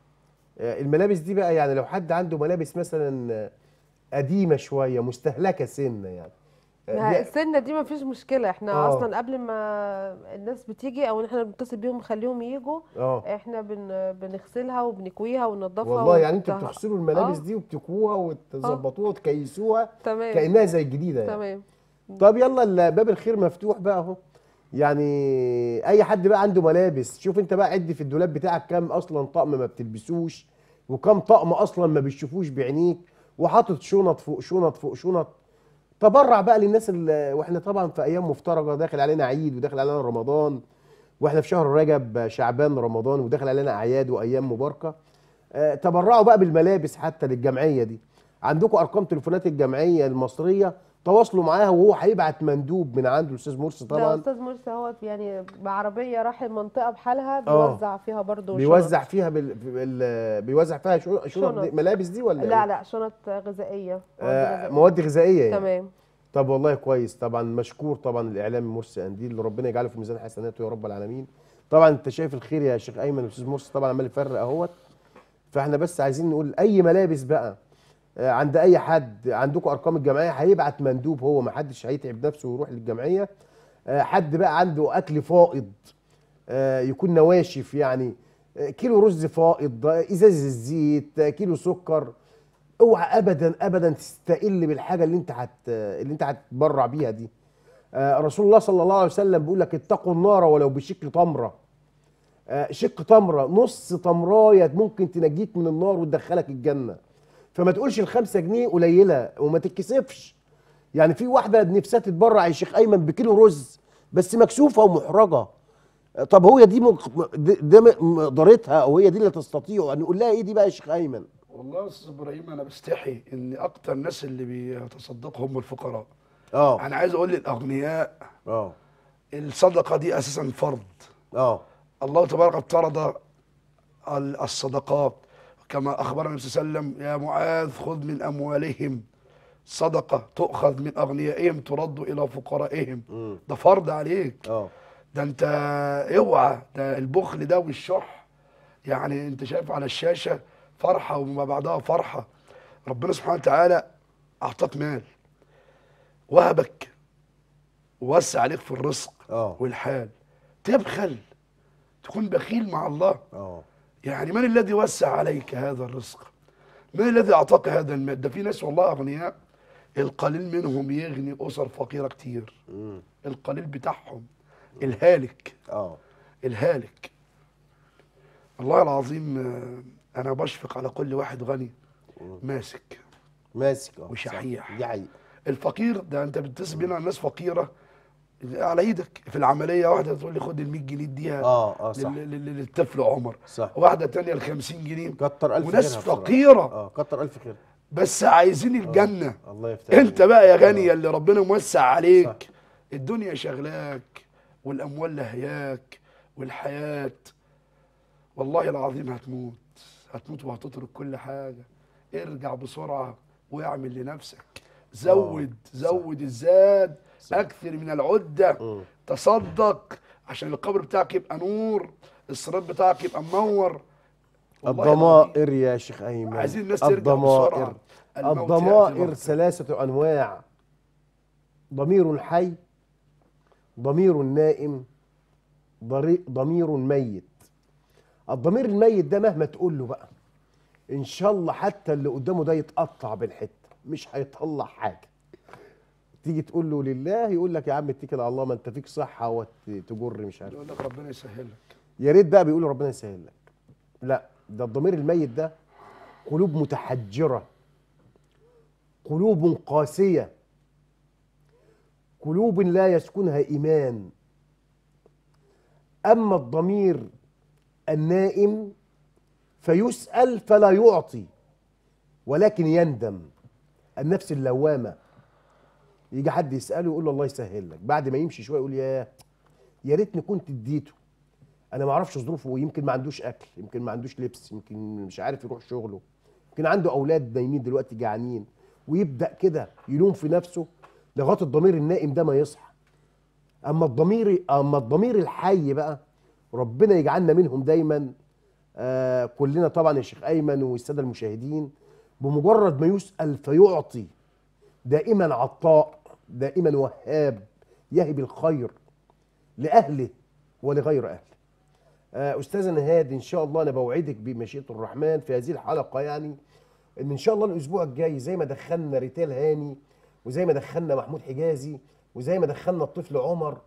آه، الملابس دي بقى يعني لو حد عنده ملابس مثلا آه، قديمه شويه مستهلكه سنه يعني آه، ما دي- السنه دي ما فيش مشكله احنا آه. اصلا قبل ما الناس بتيجي او احنا بنتصل بيهم نخليهم يجوا اه احنا بن بنغسلها وبنكويها وننضفها والله يعني انتوا ونحطها- بتغسلوا الملابس آه. دي وبتكوها وتظبطوها وتكيسوها تمام كانها زي الجديده يعني تمام طب يلا ال- باب الخير مفتوح بقى اهو يعني اي حد بقى عنده ملابس شوف انت بقى عد في الدولاب بتاعك كام اصلا طقم ما بتلبسوش وكم طقم اصلا ما بتشوفوش بعينيك وحاطط شنط فوق شنط فوق شنط تبرع بقى للناس اللي واحنا طبعا في ايام مفترجه داخل علينا عيد وداخل علينا رمضان واحنا في شهر رجب شعبان رمضان وداخل علينا اعياد وايام مباركه آه، تبرعوا بقى بالملابس حتى للجمعيه دي عندكم ارقام تليفونات الجمعيه المصريه تواصلوا معاها وهو هيبعت مندوب من عنده الاستاذ مرسي ده طبعا استاذ مرسي هو يعني بعربيه راح المنطقه بحالها آه. بيوزع فيها برضو بيوزع شنط. فيها بال... بال... بيوزع فيها شنط شنط شنط. دي ملابس دي ولا لا إيه؟ لا شنط غذائيه مواد آه غذائية. مواد غذائيه يعني. تمام طب والله كويس طبعا مشكور طبعا الاعلامي مرسي قنديل اللي ربنا يجعله في ميزان حسناته يا رب العالمين طبعا انت شايف الخير يا شيخ ايمن الاستاذ مرسي طبعا عمال يفرق اهوت فاحنا بس عايزين نقول اي ملابس بقى آه، عند اي حد عندكم ارقام الجمعيه هيبعت مندوب هو ما حدش هيتعب نفسه ويروح للجمعيه آه، حد بقى عنده اكل فائض آه، يكون نواشف يعني آه، كيلو رز فائض آه، ازاز الزيت آه، كيلو سكر اوعى ابدا ابدا تستقل بالحاجه اللي انت هت اللي انت هتبرع بيها دي آه، رسول الله صلى الله عليه وسلم بيقول لك اتقوا النار ولو بشق تمره آه، شق تمره نص تمرايه ممكن تنجيك من النار وتدخلك الجنه فما تقولش الخمسة جنيه قليله وما تتكسفش يعني في واحده نفسها تتبرع يا شيخ ايمن بكيلو رز بس مكسوفه ومحرجه آه، طب هو دي مق- ده ده مقدرتها او هي دي اللي تستطيع ان نقول لها ايه دي بقى يا شيخ ايمن والله يا استاذ ابراهيم انا بستحي ان اكتر الناس اللي بيتصدقوا هم الفقراء اه انا عايز اقول للاغنياء اه الصدقه دي اساسا فرض اه الله تبارك افترض ال- الصدقات كما اخبرنا النبي صلى الله عليه وسلم يا معاذ خذ من اموالهم صدقه تؤخذ من اغنيائهم ترد الى فقرائهم مم. ده فرض عليك اه ده انت اوعى ده البخل ده والشح يعني انت شايف على الشاشه فرحه وما بعدها فرحه ربنا سبحانه وتعالى اعطاك مال وهبك ووسع عليك في الرزق اه والحال تبخل تكون بخيل مع الله اه يعني من الذي وسع عليك هذا الرزق من الذي اعطاك هذا المال ده في ناس والله اغنياء القليل منهم يغني اسر فقيره كتير مم. القليل بتاعهم الهالك اه الهالك والله العظيم آه، انا بشفق على كل واحد غني ماسك ماسك اه وشحيح. صح. دي حقيقة الفقير ده انت بتتصل بينا على ناس فقيره على ايدك في العمليه واحده تقول لي خد ال 100 جنيه اديها اه اه صح لل- لل- للطفل عمر صح واحده تانية ال 50 جنيه كتر الف وناس خيرها بصراحة. فقيره اه كتر الف خير بس عايزين الجنه الله يفتح انت عليك. بقى يا آه. غني اللي ربنا موسع عليك صح. الدنيا شغلاك والاموال لهياك والحياه والله العظيم هتموت هتموت وهتترك كل حاجه ارجع بسرعه واعمل لنفسك زود زود الزاد صح. اكثر من العده مم. تصدق عشان القبر بتاعك يبقى نور الصراط بتاعك يبقى منور والله العظيم. الضمائر يا شيخ ايمن عايزين الناس ترجع الضمائر بسرعة. الموت يأتي الضمائر بغتة. ثلاثة انواع ضمير حي ضمير نائم ضري- ضمير ميت الضمير الميت ده مهما تقول له بقى ان شاء الله حتى اللي قدامه ده يتقطع بالحته مش هيطلع حاجه تيجي تقول له لله يقول لك يا عم اتكل على الله ما انت فيك صحه وتجر مش عارف يقول لك ربنا يسهل لك يا ريت بقى بيقولوا ربنا يسهل لك لا ده الضمير الميت ده قلوب متحجره قلوب قاسيه قلوب لا يسكنها ايمان اما الضمير النائم فيسال فلا يعطي ولكن يندم النفس اللوامه يجي حد يساله يقول له الله يسهل لك بعد ما يمشي شويه يقول يا يا ريتني كنت اديته انا ما اعرفش ظروفه يمكن ما عندوش اكل يمكن ما عندوش لبس يمكن مش عارف يروح شغله يمكن عنده اولاد نايمين دلوقتي جعانين ويبدا كده يلوم في نفسه لغايه الضمير النائم ده ما يصحى اما الضمير اما الضمير الحي بقى ربنا يجعلنا منهم دايما آه كلنا طبعا يا شيخ ايمن والساده المشاهدين بمجرد ما يسال فيعطي دائما عطاء دائما وهاب يهب الخير لاهله ولغير اهله آه، استاذه نهاد ان شاء الله انا بوعدك بمشيئه الرحمن في هذه الحلقه يعني ان ان شاء الله الاسبوع الجاي زي ما دخلنا ريتال هاني وزي ما دخلنا محمود حجازي وزي ما دخلنا الطفل عمر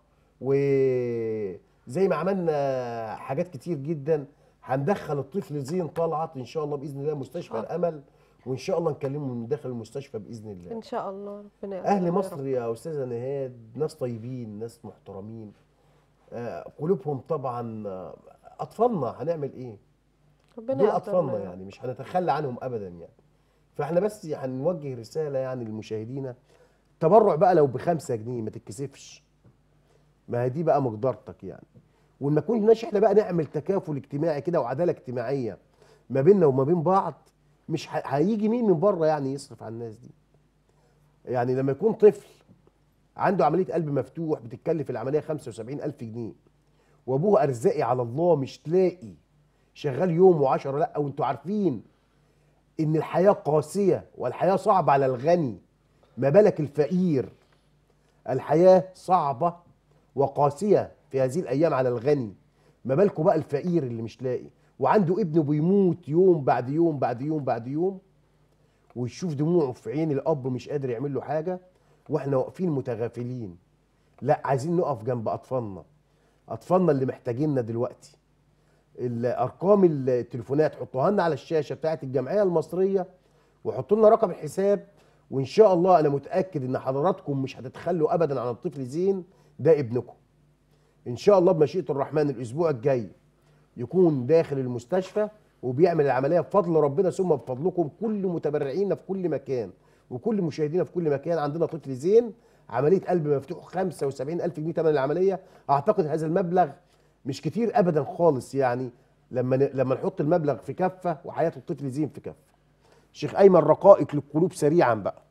وزي ما عملنا حاجات كتير جدا هندخل الطفل زين طلعت ان شاء الله باذن الله مستشفى آه. الامل وان شاء الله نكلمه من داخل المستشفى باذن الله ان شاء الله ربنا يقدر اهل يا مصر رب. يا استاذه نهاد ناس طيبين ناس محترمين آه، قلوبهم طبعا آه، اطفالنا هنعمل ايه ربنا دول يقدر اطفالنا يا رب. يعني مش هنتخلى عنهم ابدا يعني فاحنا بس هنوجه رساله يعني للمشاهدين تبرع بقى لو بخمسة جنيه ما تتكسفش ما هي دي بقى مقدرتك يعني وما كناش احنا بقى نعمل تكافل اجتماعي كده وعداله اجتماعيه ما بيننا وما بين بعض مش ه- هيجي مين من بره يعني يصرف على الناس دي يعني لما يكون طفل عنده عمليه قلب مفتوح بتتكلف العمليه 75 الف جنيه وابوه ارزاقي على الله مش تلاقي شغال يوم وعشرة لا وانتوا عارفين ان الحياه قاسيه والحياه صعبه على الغني ما بالك الفقير الحياه صعبه وقاسيه في هذه الايام على الغني ما بالكم بقى الفقير اللي مش لاقي وعنده ابنه بيموت يوم بعد يوم بعد يوم بعد يوم ويشوف دموعه في عين الاب مش قادر يعمل له حاجه واحنا واقفين متغافلين لا عايزين نقف جنب اطفالنا اطفالنا اللي محتاجيننا دلوقتي الارقام التليفونات حطوها لنا على الشاشه بتاعت الجمعيه المصريه وحطوا لنا رقم الحساب وان شاء الله انا متاكد ان حضراتكم مش هتتخلوا ابدا عن الطفل زين ده ابنكم ان شاء الله بمشيئه الرحمن الاسبوع الجاي يكون داخل المستشفى وبيعمل العمليه بفضل ربنا ثم بفضلكم كل متبرعينا في كل مكان وكل مشاهدينا في كل مكان عندنا طفل زين عمليه قلب مفتوح 75 الف جنيه ثمن العمليه اعتقد هذا المبلغ مش كتير ابدا خالص يعني لما ن- لما نحط المبلغ في كفه وحياه الطفل زين في كفه شيخ ايمن رقائق للقلوب سريعا بقى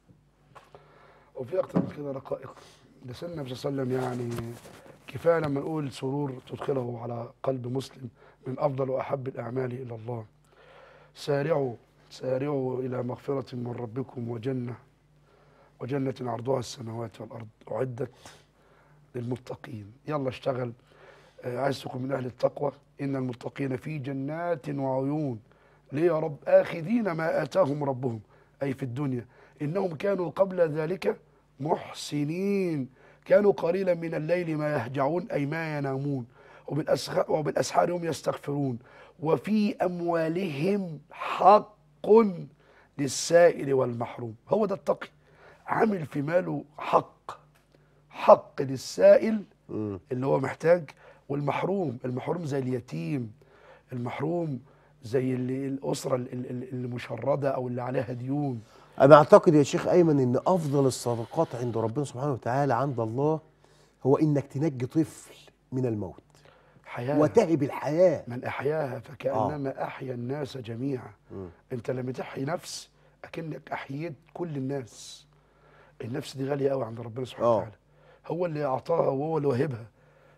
وفي اكتر من كده رقائق ده سيدنا النبي صلى الله عليه وسلم يعني كفايه لما نقول سرور تدخله على قلب مسلم من افضل واحب الاعمال الى الله سارعوا سارعوا الى مغفره من ربكم وجنه وجنه عرضها السماوات والارض اعدت للمتقين يلا اشتغل آه، عايز تكون من اهل التقوى ان المتقين في جنات وعيون ليه يا رب اخذين ما اتاهم ربهم اي في الدنيا انهم كانوا قبل ذلك محسنين كانوا قليلا من الليل ما يهجعون اي ما ينامون وبالأسخ- وبالاسحار هم يستغفرون وفي اموالهم حق للسائل والمحروم هو ده التقي عامل في ماله حق حق للسائل مم. اللي هو محتاج والمحروم المحروم زي اليتيم المحروم زي اللي الأسرة ال- ال- اللي مشردة أو اللي عليها ديون انا اعتقد يا شيخ ايمن ان افضل الصدقات عند ربنا سبحانه وتعالى عند الله هو انك تنجي طفل من الموت حياة وتهب الحياه من أحياها فكأنما أحيا الناس جميعا مم. أنت لما تحيي نفس أكنك أحييت كل الناس النفس دي غالية قوي عند ربنا سبحانه آه. وتعالى هو اللي أعطاها وهو اللي وهبها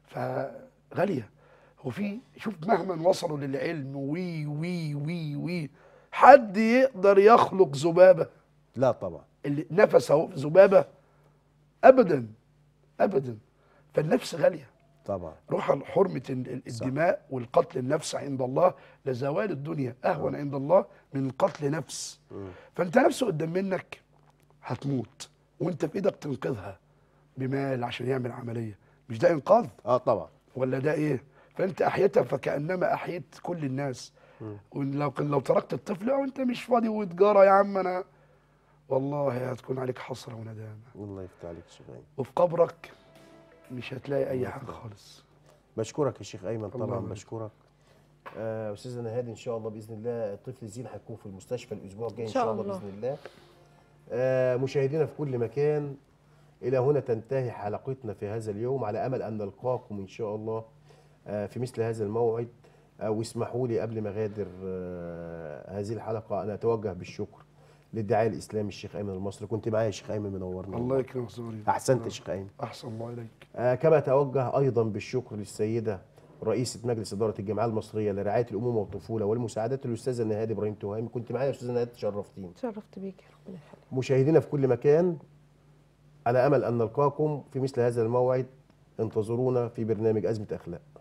فغالية وفي شوف مهما وصلوا للعلم وي وي وي وي حد يقدر يخلق ذبابة لا طبعا اللي نفس اهو في ذبابة أبدا أبدا فالنفس غالية طبعا روح حرمة ال- الدماء والقتل النفس عند الله لزوال الدنيا أهون عند الله من قتل نفس فأنت نفسه قدام منك هتموت وأنت في إيدك تنقذها بمال عشان يعمل عملية مش ده إنقاذ اه طبعا ولا ده إيه فأنت أحيتها فكأنما أحيت كل الناس ولو لو تركت الطفل أو أنت مش فاضي وتجارة يا عم أنا والله هتكون عليك حسرة وندامة الله يفتح عليك يا شيخ ايمن وفي قبرك مش هتلاقي أي حاجة خالص بشكرك يا شيخ ايمن الله طبعا يبارك. بشكرك آه، استاذنا هادي ان شاء الله باذن الله الطفل زين هيكون في المستشفى الاسبوع الجاي ان إن شاء شاء الله الله. باذن الله آه، مشاهدينا في كل مكان الى هنا تنتهي حلقتنا في هذا اليوم على امل ان نلقاكم ان شاء الله آه، في مثل هذا الموعد آه، واسمحوا لي قبل ما اغادر آه، هذه الحلقه ان اتوجه بالشكر للداعيه الاسلامي الشيخ ايمن المصري كنت معايا يا شيخ ايمن منورنا الله يكرمك زوري احسنت يا شيخ ايمن أحسن الله إليك آه، كما أتوجه أيضا بالشكر للسيدة رئيسة مجلس إدارة الجمعية المصرية لرعاية الأمومة والطفولة والمساعدات الأستاذة نهاد إبراهيم تهامي كنت معايا يا أستاذة نهاد تشرفتين تشرفت بيك ربنا يخليك مشاهدينا في كل مكان على أمل أن نلقاكم في مثل هذا الموعد انتظرونا في برنامج أزمة أخلاق